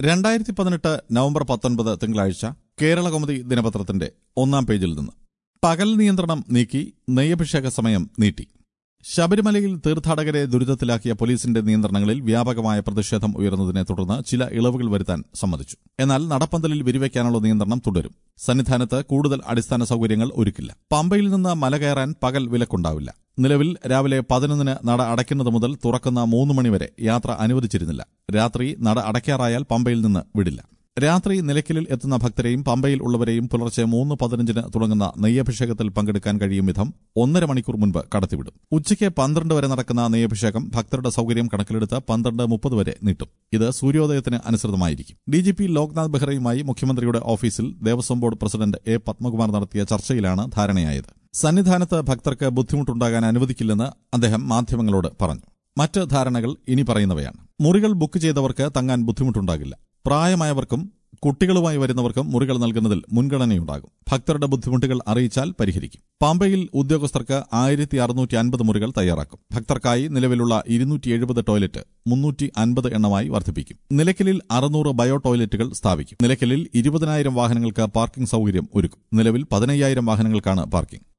രണ്ടായിരത്തി പതിനെട്ട് നവംബർ പത്തൊൻപത് തിങ്കളാഴ്ച കേരളകൗമുദി ദിനപത്രത്തിന്റെ ഒന്നാം പേജിൽ നിന്ന് പകൽ നിയന്ത്രണം നീക്കി നെയ്യഭിഷേക സമയം നീട്ടി ശബരിമലയിൽ തീർത്ഥാടകരെ ദുരിതത്തിലാക്കിയ പോലീസിന്റെ നിയന്ത്രണങ്ങളിൽ വ്യാപകമായ പ്രതിഷേധം ഉയർന്നതിനെ തുടർന്ന് ചില ഇളവുകൾ വരുത്താൻ സമ്മതിച്ചു എന്നാൽ നടപ്പന്തലിൽ വിരിവയ്ക്കാനുള്ള നിയന്ത്രണം തുടരും സന്നിധാനത്ത് കൂടുതൽ അടിസ്ഥാന സൌകര്യങ്ങൾ ഒരുക്കില്ല പമ്പയിൽ നിന്ന് മല കയറാൻ പകൽ വിലക്കുണ്ടാവില്ല നിലവിൽ രാവിലെ പതിനൊന്നിന് നട അടയ്ക്കുന്നത് മുതൽ തുറക്കുന്ന മൂന്ന് മണിവരെ യാത്ര അനുവദിച്ചിരുന്നില്ല രാത്രി നട അടയ്ക്കാറായാൽ പമ്പയിൽ നിന്ന് വിടില്ല രാത്രി നിലയ്ക്കലിൽ എത്തുന്ന ഭക്തരെയും പമ്പയിൽ ഉള്ളവരെയും പുലർച്ചെ മൂന്ന് പതിനഞ്ചിന് തുടങ്ങുന്ന നെയ്യഭിഷേകത്തിൽ പങ്കെടുക്കാൻ കഴിയും വിധം ഒന്നര മണിക്കൂർ മുൻപ് കടത്തിവിടും ഉച്ചയ്ക്ക് പന്ത്രണ്ട് വരെ നടക്കുന്ന നെയ്യഭിഷേകം ഭക്തരുടെ സൌകര്യം കണക്കിലെടുത്ത് പന്ത്രണ്ട് മുപ്പത് വരെ നീട്ടും ഇത് സൂര്യോദയത്തിന് അനുസൃതമായിരിക്കും ഡിജിപി ലോക്നാഥ് ബെഹ്റയുമായി മുഖ്യമന്ത്രിയുടെ ഓഫീസിൽ Devaswom board president A Padmakumar നടത്തിയ ചർച്ചയിലാണ് ധാരണയായത് സന്നിധാനത്ത് ഭക്തർക്ക് ബുദ്ധിമുട്ടുണ്ടാകാൻ അനുവദിക്കില്ലെന്ന് അദ്ദേഹം മാധ്യമങ്ങളോട് പറഞ്ഞു മറ്റ് ധാരണകൾ ഇനി പറയുന്നവയാണ് മുറികൾ ബുക്ക് ചെയ്തവർക്ക് തങ്ങാൻ ബുദ്ധിമുട്ടുണ്ടാകില്ല പ്രായമായവർക്കും കുട്ടികളുമായി വരുന്നവർക്കും മുറികൾ നൽകുന്നതിൽ മുൻഗണനയുണ്ടാകും ഭക്തരുടെ ബുദ്ധിമുട്ടുകൾ അറിയിച്ചാൽ പരിഹരിക്കും പാമ്പയിൽ ഉദ്യോഗസ്ഥർക്ക് ആയിരത്തി അറുന്നൂറ്റി അൻപത് മുറികൾ തയ്യാറാക്കും ഭക്തർക്കായി നിലവിലുള്ള ഇരുന്നൂറ്റി എഴുപത് ടോയ്ലറ്റ് മുന്നൂറ്റി അൻപത് എണ്ണമായി വർദ്ധിപ്പിക്കും നിലയ്ക്കലിൽ അറുന്നൂറ് ബയോ ടോയ്ലറ്റുകൾ സ്ഥാപിക്കും നിലയ്ക്കലിൽ ഇരുപതിനായിരം വാഹനങ്ങൾക്ക് പാർക്കിംഗ് സൌകര്യം ഒരുക്കും നിലവിൽ പതിനയ്യായിരം വാഹനങ്ങൾക്കാണ് പാർക്കിംഗ്